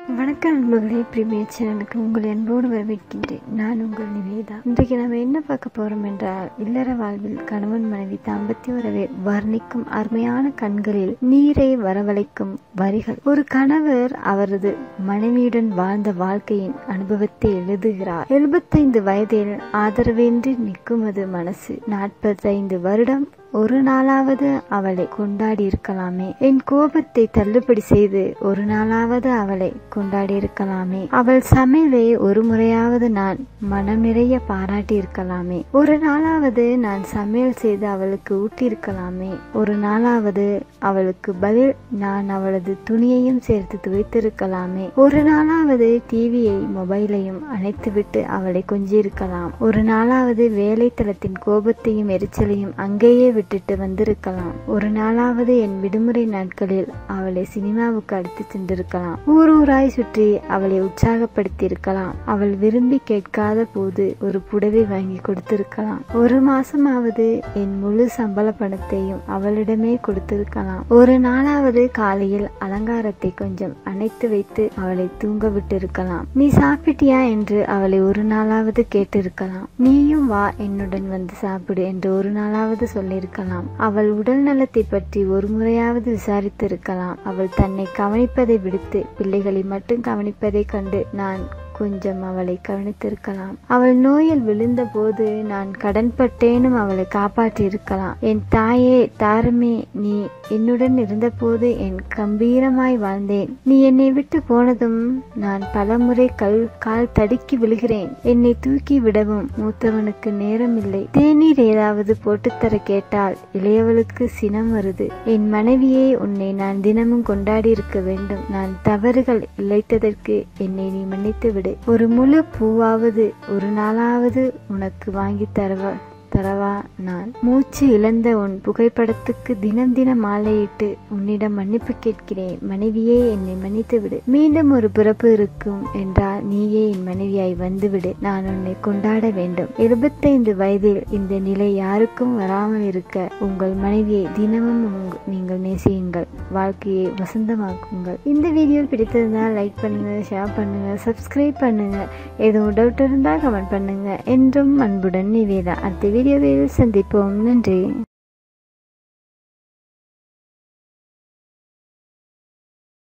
வணக்கம் நண்பர்களே பிரீமியர் சேனலுக்கு உங்கள் அன்போடு வரவேற்கின்றேன் நான் உங்கள் நிவேதா இன்றைக்கு நம்ம என்ன பார்க்க போறோம் என்றால் இல்லற வாழ்வில் கணவன் மனைவி தாம்பத்திய உறவை வர்ணிக்கும் அருமையான கண்களில் நீரை வரவழைக்கும் வரிகள் ஒரு கணவர் அவரது மனைவியுடன் வாழ்ந்த வாழ்க்கையின் அனுபவத்தை எழுதுகிறார் எழுபத்தைந்து வயதில் ஆதரவின்றி நிற்குமது மனசு நாற்பத்தைந்து வருடம் ஒரு நாளாவது அவளை கொண்டாடி இருக்கலாமே என் கோபத்தை தள்ளுபடி செய்து ஒரு நாளாவது அவளை கொண்டாடி இருக்கலாமே அவள் சமையலை ஒரு முறையாவது நான் மனம் நிறைய பாராட்டி இருக்கலாமே ஒரு நாளாவது நான் சமையல் செய்து அவளுக்கு ஊட்டி இருக்கலாமே ஒரு நாளாவது அவளுக்கு பதில் நான் அவளது துணியையும் சேர்த்து துவைத்திருக்கலாமே ஒரு நாளாவது டிவியை மொபைலையும் அணைத்துவிட்டு அவளை கொஞ்சிருக்கலாம் ஒரு நாளாவது வேலைத்தளத்தின் கோபத்தையும் எரிச்சலையும் அங்கேயே விட்டுட்டு வந்திருக்கலாம் ஒரு நாளாவது என் விடுமுறை நாட்களில் அவளை சினிமாவுக்கு அழைத்து சென்றிருக்கலாம் ஊர் ஊராய் சுற்றி அவளை உற்சாகப்படுத்தி இருக்கலாம் அவள் விரும்பி கேட்காத போது ஒரு புடவை வாங்கி கொடுத்திருக்கலாம் ஒரு மாசமாவது என் முழு சம்பள பணத்தையும் அவளிடமே கொடுத்திருக்கலாம் ஒரு நாளாவது காலையில் அலங்காரத்தை கொஞ்சம் அணைத்து வைத்து அவளை தூங்க விட்டிருக்கலாம் நீ சாப்பிட்டியா என்று அவளை ஒரு நாளாவது கேட்டிருக்கலாம் நீயும் வா என்னுடன் வந்து சாப்பிடு என்று ஒரு நாளாவது சொல்லியிருக்கலாம் அவள் உடல் நலத்தை பற்றி ஒரு முறையாவது விசாரித்திருக்கலாம் அவள் தன்னை கவனிப்பதை விடுத்து பிள்ளைகளை மட்டும் கவனிப்பதை கண்டு நான் கொஞ்சம் அவளை கவனித்திருக்கலாம் அவள் நோயில் விழுந்த போது நான் கடன்பட்டேனும் அவளை காப்பாற்றி இருக்கலாம் என் தாயே தாரமே நீ என்னுடன் இருந்தபோது என் கம்பீரமாய் வாழ்ந்தேன் நீ என்னை விட்டு போனதும் நான் பலமுறை கல் கால் தடுக்கி விழுகிறேன் என்னை தூக்கி விடவும் மூத்தவனுக்கு நேரம் இல்லை தேநீர் ஏதாவது போட்டுத்தர கேட்டால் இளையவளுக்கு சினம் வருது என் மனைவியே உன்னை நான் தினமும் கொண்டாடி இருக்க வேண்டும் நான் தவறுகள் இழைத்ததற்கு என்னை நீ மன்னித்து விடு ஒரு முழு பூவாவது ஒரு நாளாவது உனக்கு வாங்கி தரவா தரவா நான் மூச்சு இழந்த உன் புகைப்படத்துக்கு தினம் தினம் மாலையிட்டு உன்னிடம் மன்னிப்பு கேட்கிறேன் மனைவியே என்னை மன்னித்து விடு மீண்டும் ஒரு பிறப்பு இருக்கும் என்றால் நீயே என் மனைவியாய் வந்துவிடு நான் உன்னை கொண்டாட வேண்டும் எழுபத்தைந்து வயதில் இந்த நிலை யாருக்கும் வராமல் இருக்க உங்கள் மனைவியை தினமும் உங்க- நீங்கள் நேசியுங்கள் வாழ்க்கையை வசந்தமாக்குங்கள் இந்த வீடியோ பிடித்திருந்தால் லைக் பண்ணுங்க ஷேர் பண்ணுங்க சப்ஸ்கிரைப் பண்ணுங்க எதுவும் டவுட் இருந்தால் கமெண்ட் பண்ணுங்க என்றும் அன்புடன் நிவேதா அடுத்த வீடியோவில் சந்திப்போம் நன்றி